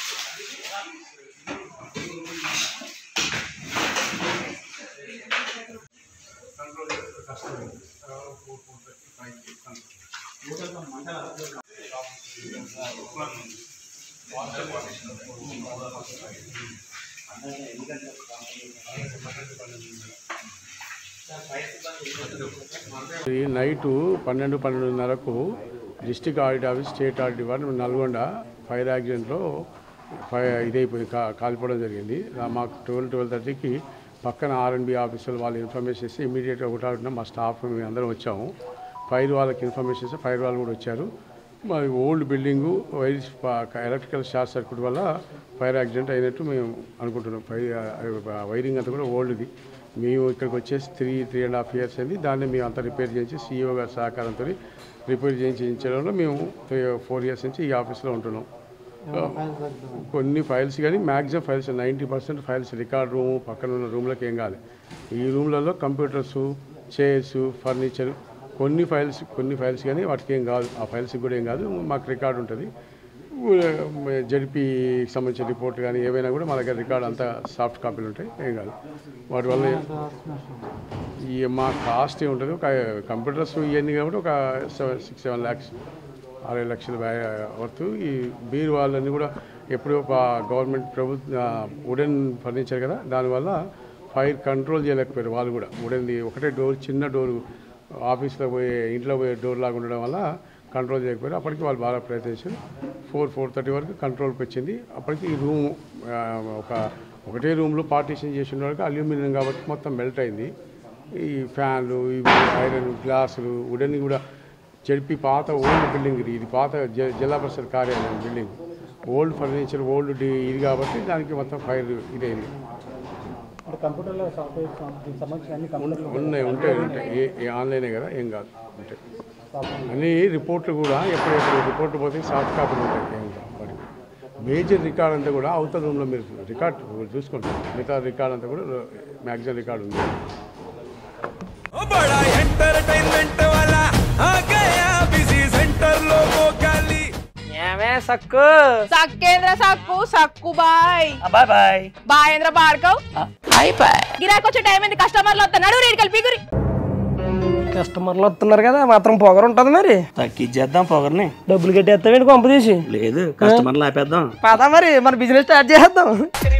ఈ నైటు పన్నెండు పన్నెండున్నరకు district audit office state audit department Nalgonda fire యాక్సిడెంట్లో ఫైర్ ఇదైపోయి కా కాలిపోవడం జరిగింది ఆ మాకు ట్వెల్వ్ ట్వెల్వ్ థర్టీకి పక్కన ఆర్ఎన్బి ఆఫీసర్ వాళ్ళు ఇన్ఫర్మేషన్ ఇస్తే ఇమీడియట్గా ఒకటి మా స్టాఫ్ మేము అందరం వచ్చాము ఫైర్ వాళ్ళకి ఇన్ఫర్మేషన్ ఇస్తే ఫైర్ వాళ్ళు కూడా వచ్చారు మరి old building wire electrical short circuit వల్ల ఫైర్ యాక్సిడెంట్ అయినట్టు మేము అనుకుంటున్నాం ఫైర్ వైరింగ్ అంతా కూడా ఓల్డ్ది మేము ఇక్కడికి వచ్చేసి three three and half years అయింది దాన్ని మేము అంతా రిపేర్ చేయించి సీఈఓ గారి సహకారంతో రిపేర్ చేయించడంలో మేము త్రీ ఫోర్ ఇయర్స్ నుంచి ఈ ఆఫీస్లో ఉంటున్నాం కొన్ని ఫైల్స్ కానీ maximum files ninety percent files record room పక్కన ఉన్న రూమ్లకు ఏం కాదు ఈ రూమ్లలో కంప్యూటర్స్ చైర్స్ ఫర్నిచర్ కొన్ని ఫైల్స్ కొన్ని ఫైల్స్ కానీ వాటికి ఏం కాదు ఆ ఫైల్స్కి కూడా ఏం కాదు మాకు రికార్డ్ ఉంటుంది జడిపికి సంబంధించిన రిపోర్ట్ కానీ ఏవైనా కూడా మా దగ్గర రికార్డ్ అంతా సాఫ్ట్ కాపీలు ఉంటాయి ఏం కాదు వాటి వల్ల ఈ మా కాస్ట్ ఏముంటుంది ఒక కంప్యూటర్స్ ఇవన్నీ కాబట్టి ఒక సెవెన్ సిక్స్ సెవెన్ ల్యాక్స్ అరవై లక్షల వర్త్ ఈ బీర్ వాళ్ళని కూడా ఎప్పుడు గవర్నమెంట్ ప్రభుత్వ వుడెన్ ఫర్నిచర్ కదా దానివల్ల ఫైర్ కంట్రోల్ చేయలేకపోయారు వాళ్ళు కూడా వుడెన్ది ఒకటే డోర్ చిన్న డోరు ఆఫీస్లో పోయే ఇంట్లో పోయే డోర్ లాగా ఉండడం వల్ల కంట్రోల్ చేయకపోయారు అప్పటికి వాళ్ళు బాగా ప్రయత్నించారు ఫోర్ ఫోర్ థర్టీ వరకు కంట్రోల్కి వచ్చింది అప్పటికి ఈ రూమ్ ఒక ఒకటే రూమ్లో పార్టీషన్ చేసిన వరకు అల్యూమినియం కాబట్టి మొత్తం మెల్ట్ అయింది ఈ ఫ్యాన్లు ఇవి ఐరన్ గ్లాసులు వుడెన్ కూడా చెడిపి పాత ఓల్డ్ బిల్డింగ్ ఇది ఇది పాత జ- జిల్లా పరిషత్ కార్యాలయం బిల్డింగ్ ఓల్డ్ ఫర్నిచర్ ఓల్డ్ డి ఇది కాబట్టి దానికి మొత్తం ఫైర్ ఇదైంది కంప్యూటర్లో సాఫ్ట్వేర్ దీనికి సంబంధించిన అన్ని కంప్యూటర్ ఉన్నాయి ఉంటాయి ఉంటాయి ఏ ఏ ఆన్లైనే కదా ఏం కాదు ఉంటాయి అన్ని రిపోర్ట్లు కూడా ఎప్పుడెప్పుడు రిపోర్ట్లు పోతే సాఫ్ట్ కాపీలు ఉంటాయి ఏం కాదు వాటికి. మేజర్ రికార్డ్ అంతా కూడా అవతల రూమ్లో మీరు రికార్డ్ చూసుకోండి మిగతా రికార్డ్ అంతా కూడా మ్యాక్సిమం రికార్డ్ ఉంది ओ बड़ा एंटरटेनमेंट वाला आ गया बिजी सेंटर लोगों का ली ఏమే సక్కు సక్కేంద్ర సక్కు సక్కు బాయ్ బాయ్ బాయ్ బాయేంద్ర భార్గవ్ బాయ్ బాయ్ గిరాకి వచ్చే టైం ఏంది కస్టమర్లు వస్తున్నాడు రేటు కలిపి గురి కస్టమర్లు వస్తున్నారు కదా మాత్రం పొగరు ఉంటది మరి తగ్గించేద్దాం పొగర్ని డబ్బులు కట్టేస్తావేంటి కొంప తీసి లేదు కస్టమర్లు ఆపేద్దాం పదా మరి మన బిజినెస్ స్టార్ట్ చేద్దాం